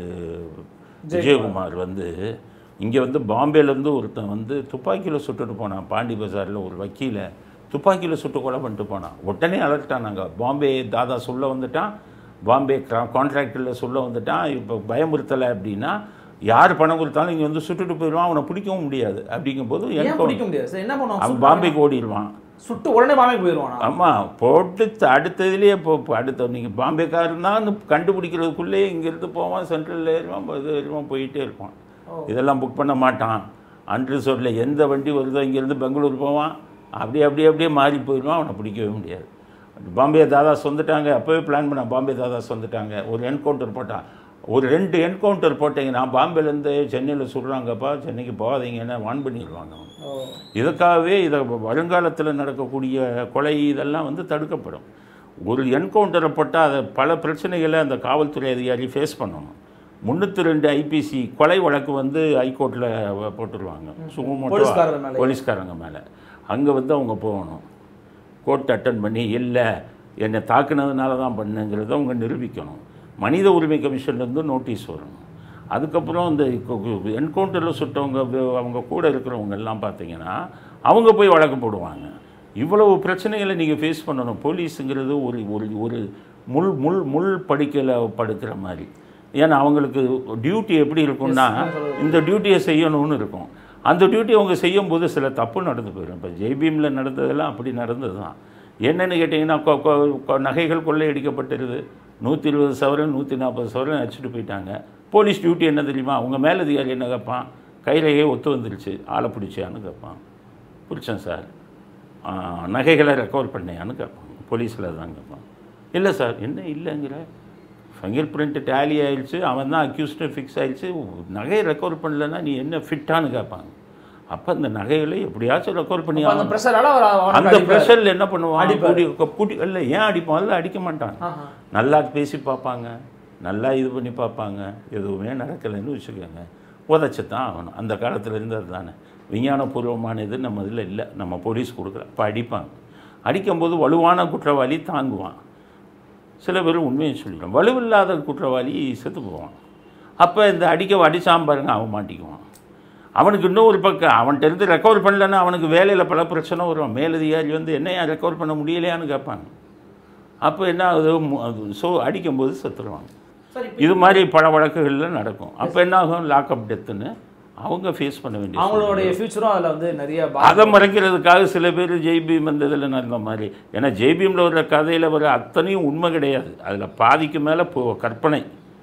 விஜயகுமார் வந்து இங்கே வந்து பாம்பேலேருந்து ஒருத்தன் வந்து துப்பாக்கியில் சுட்டுட்டு போனான் பாண்டி பஜாரில் ஒரு வக்கீலை துப்பாக்கியில் சுட்டு கொலை பண்ணிட்டு போனான் உடனே அலர்ட்டான் நாங்கள் பாம்பே தாதா சொல்ல வந்துட்டான் பாம்பே கான்ட்ராக்டில் சொல்ல வந்துட்டான் இப்போ பயமுறுத்தலை அப்படின்னா யார் பணம் கொடுத்தாலும் இங்கே வந்து சுட்டுட்டு போயிடுவான் அவனை பிடிக்கவும் முடியாது அப்படிங்கும்போது ஏன் எனக்கு பிடிக்க முடியாது சார் என்ன பண்ணுவாங்க அவன் சுட்டு பாம்பேக்கு ஓடிடுவான் சுட்டு உடனே பாம்பே போயிடுவானா ஆமாம் போட்டு த- அடுத்ததுலேயே இப்போ இப்போ அடுத்த நீங்கள் பாம்பேக்காரன் தான் கண்டுபிடிக்கிறதுக்குள்ளேயே இங்கேருந்து போவான் சென்ட்ரலில் ஏறுவான் இது ஏறுவான் போயிட்டே இருப்பான் இதெல்லாம் புக் பண்ண மாட்டான் அன்ரிசோர்ட்டில் எந்த வண்டி வருதோ இங்கேருந்து பெங்களூர் போவான் அப்படியே அப்படியே அப்படியே மாறி போயிடுவான் அவனை பிடிக்கவே முடியாது பாம்பே தாதாஸ் வந்துட்டாங்க அப்போவே பிளான் பண்ண பாம்பே தாதாஸ் வந்துட்டாங்க ஒரு என்கவுண்டர் போட்டான் ஒரு ரெண்டு என்கவுண்டர் போட்டீங்கன்னா பாம்பேலேருந்து சென்னையில் சொல்கிறாங்கப்பா சென்னைக்கு போகாதீங்கன்னு வான் பண்ணிடுவாங்க அவங்க ஓ இதுக்காகவே இதை வருங்காலத்தில் நடக்கக்கூடிய கொலை இதெல்லாம் வந்து தடுக்கப்படும் ஒரு என்கவுண்டரை போட்டால் அதை பல பிரச்சனைகளை அந்த காவல்துறை அதிகாரி ஃபேஸ் பண்ணணும் முந்நூற்றி ரெண்டு ஐபிசி கொலை வழக்கு வந்து ஹைகோர்ட்டில் போட்டுருவாங்க சுமோட்டோ போலீஸ்காரர் மேல. போலீஸ்காரங்க மேலே அங்கே வந்து அவங்க போகணும் கோர்ட் அட்டன் பண்ணி இல்லை என்னை தாக்குனதுனால தான் பண்ணேங்கிறத அவங்க நிரூபிக்கணும் மனித உரிமை கமிஷன்லேருந்து நோட்டீஸ் வரும் அதுக்கப்புறம் இந்த என்கவுண்டரில் சுட்டவங்க வே- அவங்க கூட இருக்கிறவங்க எல்லாம் பார்த்தீங்கன்னா அவங்க போய் வழக்கு போடுவாங்க இவ்வளவு பிரச்சனைகளை நீங்கள் ஃபேஸ் பண்ணணும் போலீஸுங்கிறது ஒரு ஒரு ஒரு முள் முள் முள் படிக்கல படுக்கிற மாதிரி ஏன்னா அவங்களுக்கு டியூட்டி எப்படி இருக்கும்னா இந்த டியூட்டியை செய்யணும்னு இருக்கும் அந்த டியூட்டி அவங்க செய்யும்போது சில தப்பு நடந்து போயிடும் இப்போ ஜெய்பீமில் நடந்ததெல்லாம் அப்படி நடந்தது தான் என்னென்னு கேட்டிங்கன்னா கொ- கொ- கொ- நகைகள் கொள்ளையடிக்கப்பட்டிருது நூற்றி இருபது சவரன் நூற்றி நாற்பது சவரன் அடிச்சுட்டு போயிட்டாங்க போலீஸ் டியூட்டி என்ன தெரியுமா அவங்க மேலதிகாரி என்ன கேட்பான் கையிலேயே ஒத்து வந்துருச்சு ஆளை பிடிச்சியான்னு கேட்பான் பிடிச்சேன் சார் ஆ, நகைகளை ரெக்கவர் பண்ணையான்னு கேட்பான் போலீஸில் தான் கேட்பான் இல்லை சார் என்ன இல்லைங்கிற ஃபிங்கர் பிரிண்ட் டேலி ஆயிடுச்சு அவன் தான் அக்யூஸ்டு ஃபிக்ஸ் ஆயிடுச்சு நகையை ரெக்கவர் பண்ணலன்னா நீ என்ன ஃபிட்டான்னு கேட்பாங்க அப்போ அந்த நகைகளை எப்படியாச்சும் ரெக்கவர் பண்ணி அப்ப அந்த ஆகணும். ப்ரெஷரால அவர் அவனை அந்த அடிப்பாரு. ப்ரெஷரில் என்ன பண்ணுவான் அடிப்பாரு. கூடி கூட்டி இல்லை ஏன் அடிப்பான் இல்லை அடிக்க மாட்டான் ஆஹா. நல்லா பேசி பார்ப்பாங்க நல்லா இது பண்ணி பார்ப்பாங்க எதுவுமே நடக்கலைன்னு வச்சுக்கோங்க உதச்சி தான் ஆகணும் அந்த காலத்தில் இருந்தது தானே விஞ்ஞானபூர்வமான இது நம்ம இதில் இல்லை நம்ம போலீஸ் கொடுக்கல அப்போ அடிப்பாங்க அடிக்கும்போது வலுவான குற்றவாளி தாங்குவான் சில பேர் உண்மையை சொல்லிடுவான் வலுவில்லாத குற்றவாளி செத்து போவான் அப்போ இந்த அடிக்க அடிச்சாம பாருங்க அவன் மாட்டிக்குவான் அவனுக்கு இன்னும் ஒரு பக்கம் அவன்கிட்ட இருந்து ரெக்கவர் பண்ணலன்னா அவனுக்கு வேலையில் பல பிரச்சனை வரும் மேலதிகாரி வந்து என்னையா ரெக்கவர் பண்ண முடியலையான்னு கேட்பாங்க அப்போ என்ன ஆகுது மு- அது ஸோ அடிக்கும்போது செத்துருவாங்க சரி இப்ப இது மாதிரி பல வழக்குகளில் நடக்கும் அப்போ என்ன ஆகும் லாக்அப் டெத்துன்னு அவங்க ஃபேஸ் பண்ண வேண்டிய அவங்களுடைய ஃபியூச்சரும் அதில் வந்து நிறைய பா- அதை மறைக்கிறதுக்காக சில பேர் ஜெய்பீம் அந்த இதில் நடந்த மாதிரி ஏன்னா ஜெய்பீமில் வர கதையில் வர அத்தனையும் உண்மை கிடையாது அதில் பாதிக்கு மேலே இப்போ கற்பனை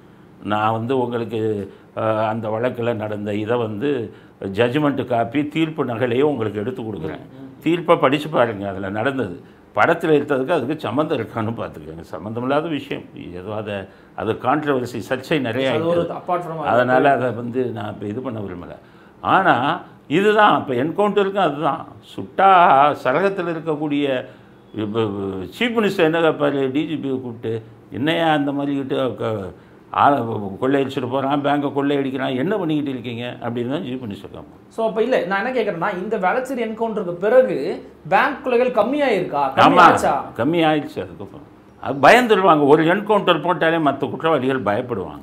நான் வந்து உங்களுக்கு அஹ், அந்த வழக்கில் நடந்த இதை வந்து ஜட்ஜ்மெண்ட்டு காப்பி தீர்ப்பு நகலையே உங்களுக்கு எடுத்து கொடுக்குறேன் தீர்ப்பை படித்து பாருங்க அதில் நடந்தது படத்தில் எடுத்ததுக்கு அதுக்கு சம்மந்தம் இருக்கான்னு பார்த்துக்கோங்க சம்மந்தம் இல்லாத விஷயம் ஏதோ அதை அது கான்ட்ரவர்சி சர்ச்சை நிறைய அது ஒரு ஆயிட்டு அப்பார்ட் ஃப்ரம் அதனால் அதை வந்து நான் இப்போ இது பண்ண விரும்பலை ஆனால் இதுதான் இப்போ என்கவுண்டருக்கும் அதுதான் சுட்டா சரகத்தில் இருக்கக்கூடிய இப்போ சீஃப் மினிஸ்டர் என்ன கேட்பாரு டிஜிபியை கூப்பிட்டு என்னையா அந்த மாதிரி கிட்ட க- ஆளை கொள்ளையடிச்சிட்டு போகிறான் பேங்கை கொள்ளையடிக்கிறான் என்ன பண்ணிக்கிட்டு இருக்கீங்க அப்படின்னு தான் சீஃப் மினிஸ்டர் கேட்பான் ஸோ அப்போ இல்லை நான் என்ன கேட்குறேன்னா இந்த வேளச்சேரி என்கவுண்டருக்கு பிறகு பேங்க் கொலைகள் கம்மியாயிருக்கா ஆமாம் கம்மியாச்சா கம்மி ஆயிடுச்சு அதுக்கப்புறம் அது பயந்துருவாங்க ஒரு என்கவுண்டர் போட்டாலே மற்ற குற்றவாளிகள் பயப்படுவாங்க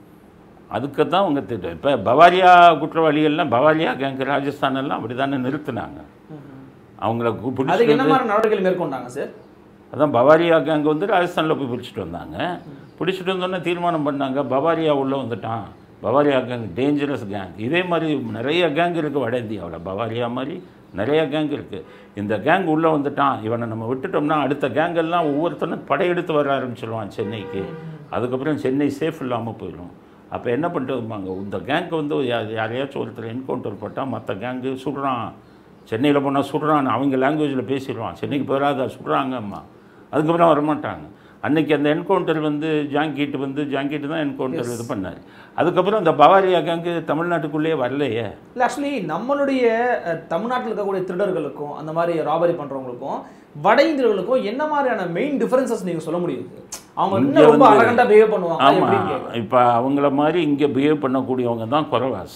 அதுக்கு தான் அவங்க திட்டம் இப்போ பவாரியா குற்றவாளிகள்லாம் பவாரியா கேங்க் ராஜஸ்தான் எல்லாம் அப்படி தானே நிறுத்தினாங்க அவங்கள கு- அதுக்கு பிடிச்சிட்டு என்ன மாதிரி நடவடிக்கைகள் மேற்கொண்டாங்க சார் அதான் பவாரியா கேங் வந்து ராஜஸ்தானில் போய் பிடிச்சிட்டு வந்தாங்க பிடிச்சிட்டு வந்தோடனே தீர்மானம் பண்ணாங்க பவாரியா உள்ளே வந்துட்டான் பவாரியா கேங் டேஞ்சரஸ் கேங் இதே மாதிரி நிறைய கேங் இருக்குது வட இந்தியாவில் பவாரியா மாதிரி நிறைய கேங் இருக்குது இந்த கேங் உள்ளே வந்துட்டான் இவனை நம்ம விட்டுட்டோம்னா அடுத்த கேங் எல்லாம் ஒவ்வொருத்தனும் படையெடுத்து வர ஆரம்பிச்சிருவான் சென்னைக்கு அதுக்கப்புறம் சென்னை சேஃப் இல்லாமல் போயிடும் அப்போ என்ன பண்ணுறதுமாங்க இந்த கேங்க்கு வந்து யா- யாரையாச்சும் ஒருத்தர் என்கவுண்டர் போட்டால் மற்ற கேங்கு சுடுறான் சென்னையில் போனால் சுடுறான் அவங்க லாங்குவேஜில் பேசிடுவான் சென்னைக்கு போயிடாத சுடுறாங்கம்மா அதுக்கப்புறம் வரமாட்டாங்க அன்னைக்கு அந்த என்கவுண்டர் வந்து ஜாங்கீட் வந்து ஜாங்கீட் தான் என்கவுண்டர் இது பண்ணார் அதுக்கப்புறம் அந்த பவாரியா கேங்கு தமிழ்நாட்டுக்குள்ளேயே வரலையே இல்லை ஆக்சுவலி நம்மளுடைய அஹ், தமிழ்நாட்டில் இருக்கக்கூடிய திருடர்களுக்கும் அந்த மாதிரி ராபரி பண்ணுறவங்களுக்கும் வட இந்தியர்களுக்கும் என்ன மாதிரியான மெயின் டிஃபரன்சஸ் நீங்கள் சொல்ல முடியும் அவங்க இங்க இன்னும் ரொம்ப வந்து- அழகண்டா பிஹேவ் பண்ணுவாங்க ஆமாம் எப்படின்னு கேட்குறேன். இப்போ அவங்கள மாதிரி இங்கே பிஹேவ் பண்ணக்கூடியவங்க தான் குறவாஸ்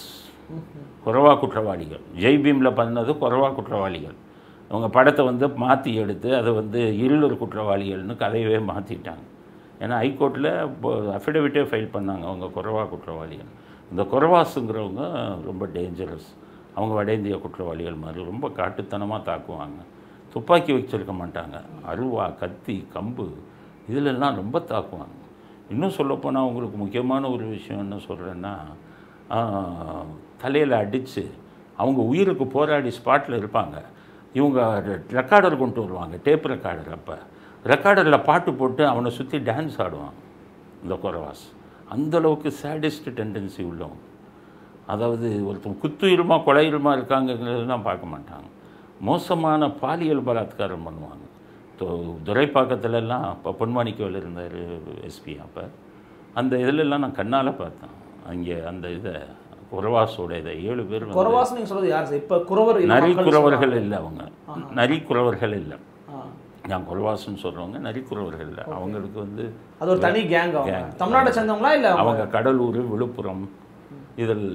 குறவா குற்றவாளிகள் ஜெய் பீமில் பண்ணது குறவா குற்றவாளிகள் அவங்க படத்தை வந்து மாற்றி எடுத்து அதை வந்து இருளர் குற்றவாளிகள்னு கதையவே மாற்றிட்டாங்க ஏன்னா ஹைகோர்ட்டில் இப்போ அஃபிடவிட்டே ஃபைல் பண்ணாங்க அவங்க குறவா குற்றவாளிகள் இந்த குறவாஸுங்கிறவங்க ரொம்ப டேஞ்சரஸ் அவங்க வட இந்திய குற்றவாளிகள் மாதிரி ரொம்ப காட்டுத்தனமாக தாக்குவாங்க துப்பாக்கி வச்சிருக்க மாட்டாங்க அருவா கத்தி கம்பு இதிலெல்லாம் ரொம்ப தாக்குவாங்க இன்னும் சொல்லப்போனால் உங்களுக்கு முக்கியமான ஒரு விஷயம் என்ன சொல்கிறேன்னா தலையில் அடித்து அவங்க உயிருக்கு போராடி ஸ்பாட்டில் இருப்பாங்க இவங்க ரெக்கார்டர் கொண்டு வருவாங்க டேப் ரெக்கார்டர் அப்போ ரெக்கார்டரில் பாட்டு போட்டு அவனை சுற்றி டான்ஸ் ஆடுவான் இந்த குறவாஸ் அந்தளவுக்கு சேடிஸ்ட் டெண்டன்சி உள்ளவங்க அதாவது ஒருத்தன் குத்துயிருமா கொலையுமா இருக்காங்கிறதெல்லாம் பார்க்க மாட்டாங்க மோசமான பாலியல் பலாத்காரம் பண்ணுவாங்க தொ- துரைப்பாக்கத்துலலாம் இப்போ பொன்மாணிக்கவில் இருந்தார் எஸ்பி அப்போ அந்த இதிலெல்லாம் நான் கண்ணால் பார்த்தேன் அங்கே அந்த இதை குறவாசோட இதை ஏழு பேர் வந்து குறவாஸ் நீங்க சொல்றது யார் சார் இப்போ குறவர் இல்ல நரி மக்கள் குறவர்கள் சொல்றாங்க. இல்லை அவங்க நரி குறவர்கள் இல்லை ஆ. நான் குறவாசன்னு சொல்கிறவங்க நரி குறவர்கள் இல்லை அவங்களுக்கு வந்து அது ஒரு தனி கேங் அவங்க தமிழ்நாட்டை சேர்ந்தவங்களா இல்ல அவங்க அவங்க கடலூர் விழுப்புரம் இதில்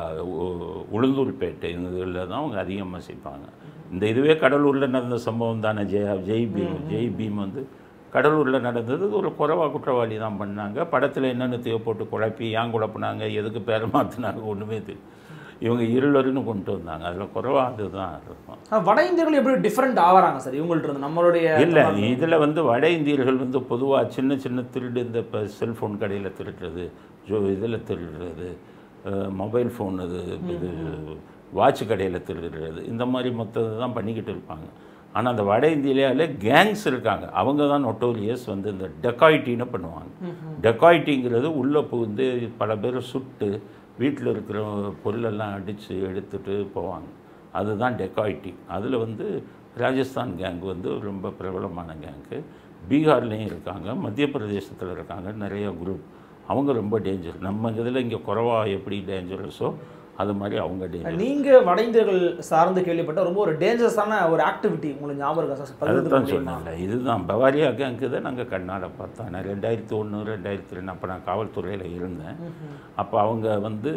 உ- உளுந்தூர்பேட்டை இந்த இதில் தான் அவங்க அதிகமாக சேர்ப்பாங்க இந்த இதுவே கடலூரில் நடந்த சம்பவம் தானே ஜெய ஜெய் பீம் ஜெய் பீம் வந்து கடலூரில் நடந்தது ஒரு குறவா குற்றவாளி தான் பண்ணாங்க படத்தில் என்னென்னத்தையோ போட்டு குழப்பி ஏன் குழப்புனாங்க எதுக்கு பேரை மாற்றினாங்க ஒன்றுமே தெரியும் இவங்க இருளர்னு கொண்டு வந்தாங்க அதில் குறவா அதுதான் இருக்கும் ஆனா, வட இந்தியர்கள் எப்படி டிஃபரெண்ட் ஆவறாங்க சார் இவங்கள்ட்ட இருந்து நம்மளுடைய இல்லை இதில் வந்து வட இந்தியர்கள் வந்து பொதுவாக சின்ன சின்ன திருடு இந்த இப்போ செல்ஃபோன் கடையில் திருடுறது ஜோ இதில் திருடுறது மொபைல் ஃபோன் இது இது வாட்ச் கடையில் திருடுறது இந்த மாதிரி மொத்தத்தை தான் பண்ணிக்கிட்டு இருப்பாங்க ஆனால் அந்த வட இந்தியாவிலே கேங்ஸ் இருக்காங்க அவங்க தான் நொட்டோரியஸ் வந்து இந்த டெக்காய்டின்னு பண்ணுவாங்க டெக்காய்டிங்கிறது உள்ளே புகுந்து பல பேரை சுட்டு வீட்டில் இருக்கிற பொருளெல்லாம் அடித்து எடுத்துட்டு போவாங்க அதுதான் டெக்காய்டி அதில் வந்து ராஜஸ்தான் கேங் வந்து ரொம்ப பிரபலமான கேங்கு பீகார்லேயும் இருக்காங்க மத்திய பிரதேசத்தில் இருக்காங்க நிறைய குரூப் அவங்க ரொம்ப டேஞ்சர் நம்ம இதில் இங்கே குறவா எப்படி டேஞ்சரஸோ அது மாதிரி அவங்க டேஞ்சர் நீங்க வட இந்தியர்கள் சார்ந்து கேள்விப்பட்ட ரொம்ப ஒரு டேஞ்சரஸான ஒரு ஆக்டிவிட்டி உங்களுக்கு ஞாபகம் இருக்கா சார் பகிர்ந்துக்க அதுதான் முடியுமா? சொன்னேன்ல இதுதான் பவாரியா கேங்க்கு தான் நாங்கள் கண்ணால் பார்த்தோம் நான் ரெண்டாயிரத்தி ஒன்று ரெண்டாயிரத்தி ரெண்டு அப்போ நான் காவல்துறையில் இருந்தேன் அப்போ அவங்க வந்து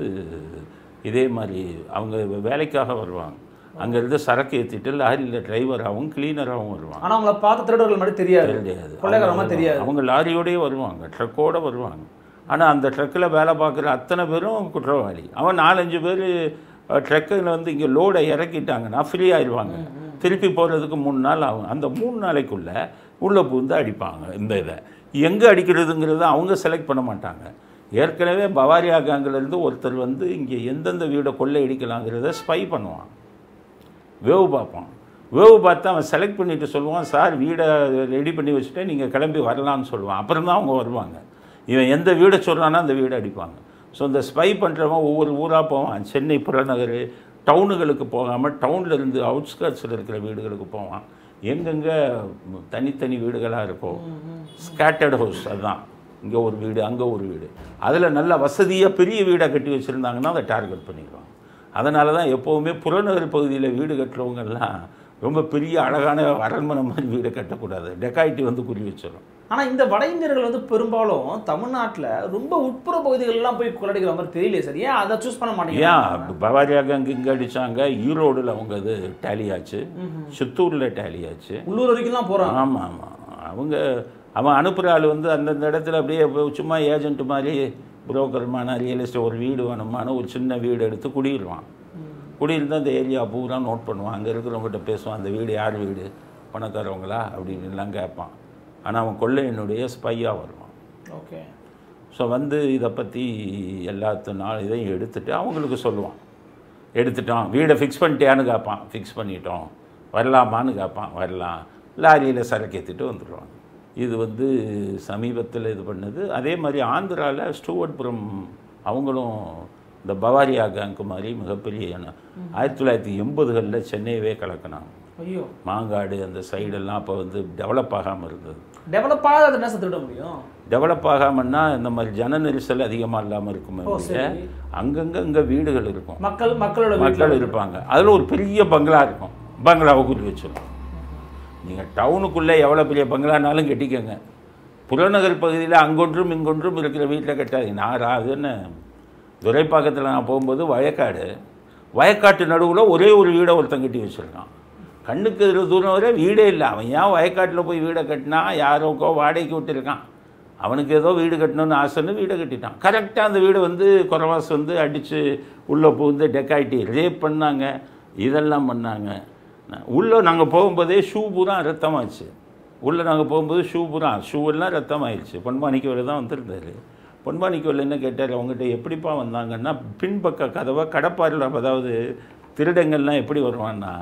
இதே மாதிரி அவங்க வேலைக்காக வருவாங்க அங்கேருந்து சரக்கு ஏற்றிட்டு லாரியில் டிரைவராகவும் கிளீனராகவும் வருவாங்க ஆனா அவங்கள பார்த்த திருடர்கள் மாதிரி தெரியாது தெரியாது கொள்ளைக்காரமா அவங்க தெரியாது அவங்க லாரியோடயே வருவாங்க ட்ரக்கோட வருவாங்க ஆனால் அந்த ட்ரக்கில் வேலை பார்க்குற அத்தனை பேரும் குற்றவாளி அவன் நாலஞ்சு பேர் ட்ரக்கில் வந்து இங்கே லோடை இறக்கிட்டாங்கன்னா ஃப்ரீ ஆயிடுவாங்க திருப்பி போகிறதுக்கு மூணு நாள் ஆகும் அந்த மூணு நாளைக்குள்ளே உள்ளே புகுந்து அடிப்பாங்க இந்த இதை எங்கே அடிக்கிறதுங்கிறத அவங்க செலக்ட் பண்ண மாட்டாங்க ஏற்கனவே பவாரியா கேங்கிலேருந்து ஒருத்தர் வந்து இங்கே எந்தெந்த வீடை கொள்ளையடிக்கலாங்கிறத ஸ்பை பண்ணுவான் வேவு பார்ப்பான் வேவு பார்த்து அவன் செலக்ட் பண்ணிட்டு சொல்லுவான் சார் வீடை ரெடி பண்ணி வச்சுட்டு நீங்கள் கிளம்பி வரலான்னு சொல்லுவான் அப்புறம் தான் அவங்க வருவாங்க இவன் எந்த வீடை சொல்கிறானோ அந்த வீடை அடிப்பாங்க ஸோ இந்த ஸ்பை பண்ணுறவன் ஒவ்வொரு ஊராக போவான் சென்னை புறநகர் டவுனுகளுக்கு போகாமல் டவுனில் இருந்து அவுட்ஸ்கர்ட்ஸில் இருக்கிற வீடுகளுக்கு போவான் எங்கெங்கே தனித்தனி வீடுகளாக இருக்கும் ஸ்கேட்டர்ட் ஹவுஸ் அதுதான் இங்கே ஒரு வீடு அங்கே ஒரு வீடு அதில் நல்ல வசதியாக பெரிய வீடாக கட்டி வச்சுருந்தாங்கன்னா அதை டார்கெட் பண்ணிடுவாங்க அதனால தான் எப்போவுமே புறநகர் பகுதியில் வீடு கட்டுறவங்கெல்லாம் ரொம்ப பெரிய அழகான அரண்மனை மாதிரி வீடு கட்டக்கூடாது டெக்காயிட்டி வந்து குறி வச்சிடும் ஆனா இந்த வட இந்தியர்கள் வந்து பெரும்பாலும் தமிழ்நாட்டுல ரொம்ப உட்புற பகுதிகளெல்லாம் போய் கொள்ளடிக்கிற மாதிரி தெரியலையே சார் ஏன் அதை சூஸ் பண்ண மாட்டேங்க ஏன் பவாரியாக அங்கே இங்கே அடித்தாங்க ஈரோடில் அவங்க இது டேலி ஆச்சு சித்தூரில் டேலி ஆச்சு உள்ளூர் வரைக்கும் தான் போறாங்க ஆமாம் ஆமாம் அவங்க அவன் அனுப்புகிற ஆள் வந்து அந்தந்த இடத்துல அப்படியே சும்மா ஏஜென்ட் மாதிரி புரோக்கர்மான ரியல் எஸ்டேட் ஒரு வீடு வேணுமான ஒரு சின்ன வீடு எடுத்து குடியிருவான் குடியிருந்தா அந்த ஏரியா பூரா நோட் பண்ணுவான் அங்கே இருக்கிறவங்ககிட்ட பேசுவான் அந்த வீடு யார் வீடு பணக்காரவங்களா அப்படின்னு எல்லாம் கேட்பான் ஆனால் அவன் கொள்ளையனுடைய ஸ்பையாக வருவான் ஓகே ஸோ வந்து இதை பற்றி எல்லாத்து நாள் இதையும் எடுத்துட்டு அவங்களுக்கு சொல்லுவான் எடுத்துட்டோம் வீடை ஃபிக்ஸ் பண்ணிட்டியான்னு கேட்பான் ஃபிக்ஸ் பண்ணிட்டோம் வரலாமான்னு கேட்பான் வரலாம் லாரியில் சரக்கு ஏற்றிட்டு வந்துடுவாங்க இது வந்து சமீபத்தில் இது பண்ணது அதே மாதிரி ஆந்திராவில் ஸ்டூவர்ட்புரம் அவங்களும் இந்த பவாரியா கேங்க் மாதிரி மிகப்பெரிய எண்ணம். ஆயிரத்தி தொள்ளாயிரத்தி எண்பதுகளில் சென்னையவே கலக்கினாங்க ஐயோ மாங்காடு அந்த சைடெல்லாம் அப்போ வந்து டெவலப் ஆகாமல் இருந்தது டெவலப் ஆகாத அதை என்ன சார் திருட முடியும் டெவலப் ஆகாமன்னா இந்த மாதிரி ஜன நெரிசல் அதிகமாக இல்லாமல் இருக்குமே ஓ, ஒழிய, சரி. அங்கங்க இங்கே வீடுகள் இருக்கும் மக்கள் மக்களோட மக்கள் வீட்டுல இருப்பாங்க அதில் ஒரு பெரிய பங்களா இருக்கும் பங்களாவை குறி வச்சிடும் நீங்கள் டவுனுக்குள்ளே எவ்வளோ பெரிய பங்களானாலும் கட்டிக்கோங்க புறநகர் பகுதியில் அங்கொன்றும் இங்கொன்றும் இருக்கிற வீட்டில் கட்டாதீங்க நான் ரா- அது என்ன துரைப்பாக்கத்தில் நான் போகும்போது வயக்காடு வயக்காட்டு நடுவில் ஒரே ஒரு வீடை ஒருத்தன் கட்டி வச்சிருக்கான் கண்ணுக்கு இரு தூரம் வரை வீடே இல்லை அவன் ஏன் வயக்காட்டில் போய் வீடை கட்டினா யாரோக்கோ வாடகைக்கு விட்டுருக்கான் அவனுக்கு ஏதோ வீடு கட்டணும்னு ஆசைன்னு வீடை கட்டிட்டான் கரெக்டாக அந்த வீடு வந்து குறவாஸ் வந்து அடித்து உள்ளே புகுந்து டெக்காயிட்டி ரேப் பண்ணாங்க இதெல்லாம் பண்ணாங்க உள்ளே நாங்கள் போகும்போதே ஷூ பூரா ரத்தமாச்சு உள்ளே நாங்கள் போகும்போது ஷூ பூரா ஷூ எல்லாம் ரத்தமாயிடுச்சு பொன்மாணிக்கவில் தான் வந்திருந்தாரு பொன்மாணிக்கவில் என்ன கேட்டார் அவங்ககிட்ட எப்படிப்பா வந்தாங்கன்னா பின்பக்க கதவை கடப்பாரில் அதாவது திருடங்கள்லாம் எப்படி வருவான்னா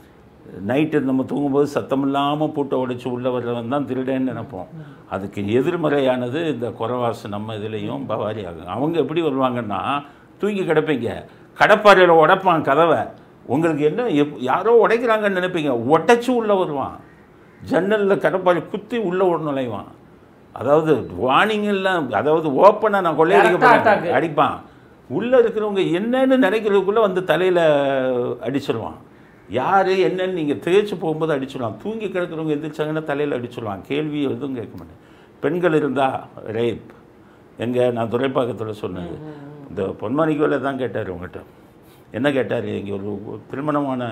நைட்டு நம்ம தூங்கும்போது சத்தம் இல்லாமல் பூட்டை உடைச்சு உள்ளே வர்றவன் தான் திருடன்னு நினைப்போம் அதுக்கு எதிர்மறையானது இந்த குறவாசு நம்ம இதுலேயும் பவாரி ஆகும் அவங்க எப்படி வருவாங்கன்னா தூங்கி கிடப்பீங்க கடப்பாறையில் உடைப்பான் கதவை உங்களுக்கு என்ன எப் யாரோ உடைக்கிறாங்கன்னு நினைப்பீங்க உடைச்சு உள்ளே வருவான் ஜன்னலில் கடப்பாறை குத்தி உள்ளே ஒரு நுழைவான் அதாவது வார்னிங் எல்லாம் அதாவது ஓப்பனாக நான் கொள்ளையடிக்க Direct attack. போறேன் அடிப்பான் உள்ளே இருக்கிறவங்க என்னன்னு நினைக்கிறதுக்குள்ளே வந்து தலையில் அடிச்சிருவான் யார் என்னன்னு நீங்கள் திகைச்சு போகும்போது அடிச்சிடுவான் தூங்கி கிடக்கிறவங்க எந்திரிச்சாங்கன்னா தலையில் அடிச்சிடுவான் கேள்வி எதுவும் கேட்க மாட்டேன் பெண்கள் இருந்தால் ரேப் எங்கே நான் துறைப்பாக்கத்தில் சொன்னது இந்த பொன்மாணிக்கோல தான் கேட்டார் உங்கள்கிட்ட என்ன கேட்டார் இங்கே ஒரு ஒரு திருமணமான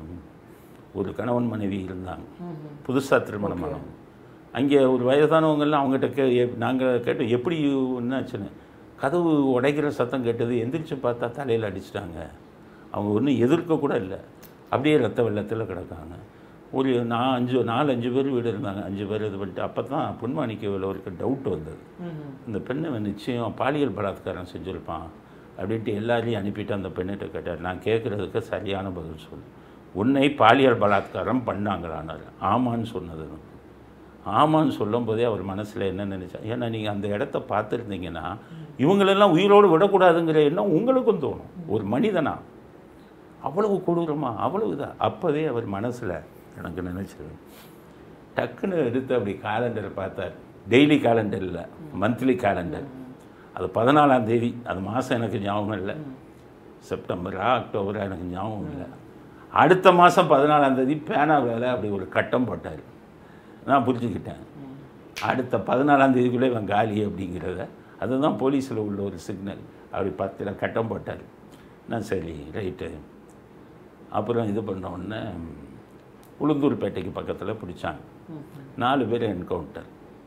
ஒரு கணவன் மனைவி இருந்தாங்க புதுசாக திருமணமானவங்க அங்கே ஒரு வயதானவங்கெல்லாம் அவங்ககிட்ட கே நாங்கள் கேட்டோம் எப்படி என்னாச்சுன்னு கதவு உடைக்கிற சத்தம் கேட்டது எந்திரிச்சு பார்த்தா தலையில் அடிச்சிட்டாங்க அவங்க ஒன்றும் எதிர்க்க கூட இல்லை அப்படியே ரத்த வெள்ளத்தில் கிடக்காங்க ஒரு நான் அஞ்சு நாலு அஞ்சு பேர் வீடு இருந்தாங்க அஞ்சு பேர் இது பண்ணிட்டு அப்போ தான் பொன்மாணிக்கவில் ஒரு டவுட் வந்தது இந்த பெண்ணை இவன் நிச்சயம் பாலியல் பலாத்காரம் செஞ்சுருப்பான் அப்படின்ட்டு எல்லாரையும் அனுப்பிட்டு அந்த பெண்ணிட்ட கேட்டார் நான் கேட்குறதுக்கு சரியான பதில் சொல்லு உன்னை பாலியல் பலாத்காரம் பண்ணாங்களானார் ஆமான்னு சொன்னது எனக்கு. ஆமான்னு சொல்லும்போதே அவர் மனசில் என்ன நினைச்சா ஏன்னா நீங்கள் அந்த இடத்த பார்த்துருந்தீங்கன்னா இவங்களெல்லாம் உயிரோடு விடக்கூடாதுங்கிற எண்ணம் உங்களுக்கும் தோணும் ஒரு மனிதனா அவ்வளவு கொடூரமா அவ்வளவு இதா அப்போவே அவர் மனசில் எனக்கு நினச்சது டக்குன்னு எடுத்து அப்படி காலண்டரை பார்த்தார் டெய்லி காலண்டர் இல்லை மந்த்லி காலண்டர் அது பதினாலாம் தேதி அது மாதம் எனக்கு ஞாபகம் இல்லை செப்டம்பரா அக்டோபரா எனக்கு ஞாபகம் இல்லை அடுத்த மாதம் பதினாலாம் தேதி பேனாவில் அப்படி ஒரு கட்டம் போட்டார் நான் புரிஞ்சுக்கிட்டேன் அடுத்த பதினாலாம் தேதிக்குள்ளே இவன் காலி அப்படிங்கிறத அதுதான் போலீஸில் உள்ள ஒரு சிக்னல் அப்படி பத்தில் கட்டம் போட்டார் நான் சரி ரைட்டு அப்புறம் இது பண்ண உடனே உளுந்தூர்பேட்டைக்கு பக்கத்தில் பிடிச்சாங்க நாலு பேர் என்கவுண்டர்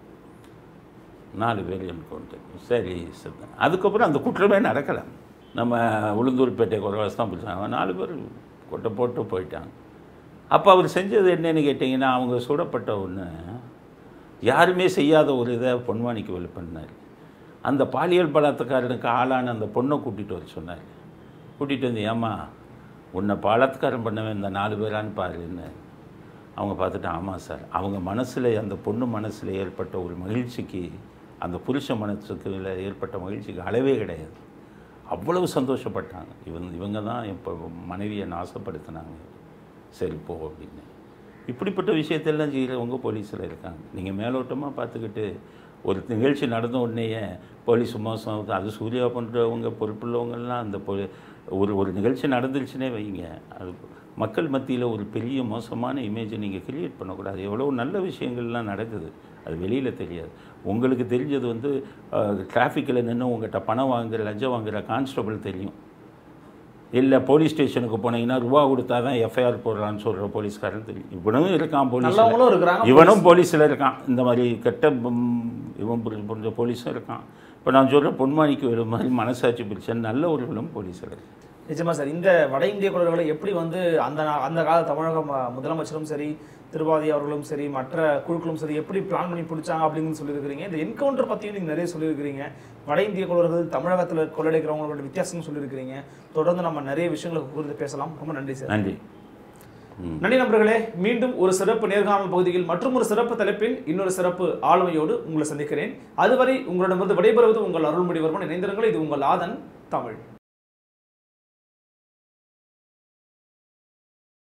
நாலு பேர் என்கவுண்டர் சரி சரி அதுக்கப்புறம் அந்த குற்றமே நடக்கலை நம்ம உளுந்தூர்பேட்டை குறைவாசி தான் பிடிச்சாங்க நாலு பேர் கொட்டை போட்டு போயிட்டாங்க அப்போ அவர் செஞ்சது என்னன்னு கேட்டிங்கன்னா அவங்க சுடப்பட்ட ஒன்று யாருமே செய்யாத ஒரு இதை பொன்வாணிக்கு வெளி பண்ணார் அந்த பாலியல் பலாத்காரனுக்கு ஆளான அந்த பொண்ணை கூட்டிகிட்டு வர சொன்னார் கூட்டிகிட்டு வந்து ஏம்மா உன்னை பலாத்காரம் பண்ணவன் இந்த நாலு பேரான்னு பாருன்னு அவங்க பார்த்துட்டு ஆமாம் சார் அவங்க மனசில் அந்த பொண்ணு மனசில் ஏற்பட்ட ஒரு மகிழ்ச்சிக்கு அந்த புருஷ மனசுக்கு ஏற்பட்ட மகிழ்ச்சிக்கு அளவே கிடையாது அவ்வளவு சந்தோஷப்பட்டாங்க இவங்க இவங்க தான் இப்போ மனைவியை நாசப்படுத்தினாங்க சரி போ அப்படின்னு இப்படிப்பட்ட விஷயத்தெல்லாம் செய்கிறவங்க போலீஸில் இருக்காங்க நீங்கள் மேலோட்டமாக பார்த்துக்கிட்டு ஒரு நிகழ்ச்சி நடந்த உடனேயே போலீஸ் மோசம் அது சூர்யா பண்ணுறவங்க பொறுப்புள்ளவங்கெல்லாம் அந்த பொ ஒரு ஒரு நிகழ்ச்சி நடந்துருச்சுன்னே வைங்க அது மக்கள் மத்தியில் ஒரு பெரிய மோசமான இமேஜை நீங்கள் கிரியேட் பண்ணக்கூடாது எவ்வளோ நல்ல விஷயங்கள்லாம் நடக்குது அது வெளியில் தெரியாது உங்களுக்கு தெரிஞ்சது வந்து டிராஃபிக்கில் நின்று உங்கள்கிட்ட பணம் வாங்குற லஞ்சம் வாங்குற கான்ஸ்டபிள் தெரியும் இல்லை போலீஸ் ஸ்டேஷனுக்கு போனீங்கன்னா ரூபா கொடுத்தா தான் எஃப்ஐஆர் போடுறான்னு சொல்கிற போலீஸ்காரன் தெரியும் இவனும் இருக்கான் போலீஸ் நல்லவங்களும் இருக்கிறாங்க இவனும் போலீஸில் இருக்கான் இந்த மாதிரி கெட்ட ம், இவன் புரிஞ்ச புரிஞ்ச போலீஸும் இருக்கான் இப்போ நான் சொல்கிற பொன்மாணிக்கு ஒரு மாதிரி மனசாட்சி பிடிச்ச நல்லவர்களும் போலீஸில் இருக்கு நிஜமா சார் இந்த வட இந்திய குழுக்களை எப்படி வந்து அந்த நா- அந்த கால தமிழக ம- முதலமைச்சரும் சரி திருவாதி அவர்களும் சரி மற்ற குழுக்களும் சரி எப்படி பிளான் பண்ணி பிடிச்சாங்க அப்படின்னு சொல்லியிருக்கிறீங்க இந்த என்கவுண்டர் பற்றியும் நீங்கள் நிறைய சொல்லியிருக்கிறீங்க வட இந்திய குழுவர்கள் தமிழகத்தில் கொள்ளடைக்கிறவங்களோட வித்தியாசம் சொல்லியிருக்கிறீங்க தொடர்ந்து நம்ம நிறைய விஷயங்களை குறித்து பேசலாம் ரொம்ப நன்றி சார் நன்றி ம் நன்றி நண்பர்களே மீண்டும் ஒரு சிறப்பு நேர்காணல் பகுதியில் மற்றும் ஒரு சிறப்பு தலைப்பில் இன்னொரு சிறப்பு ஆளுமையோடு உங்களை சந்திக்கிறேன் அதுவரை உங்களிடமிருந்து விடைபெறுவது உங்கள் அருள்மொழிவர்மன் இணைந்திருங்கள் இது உங்கள் ஆதன் தமிழ்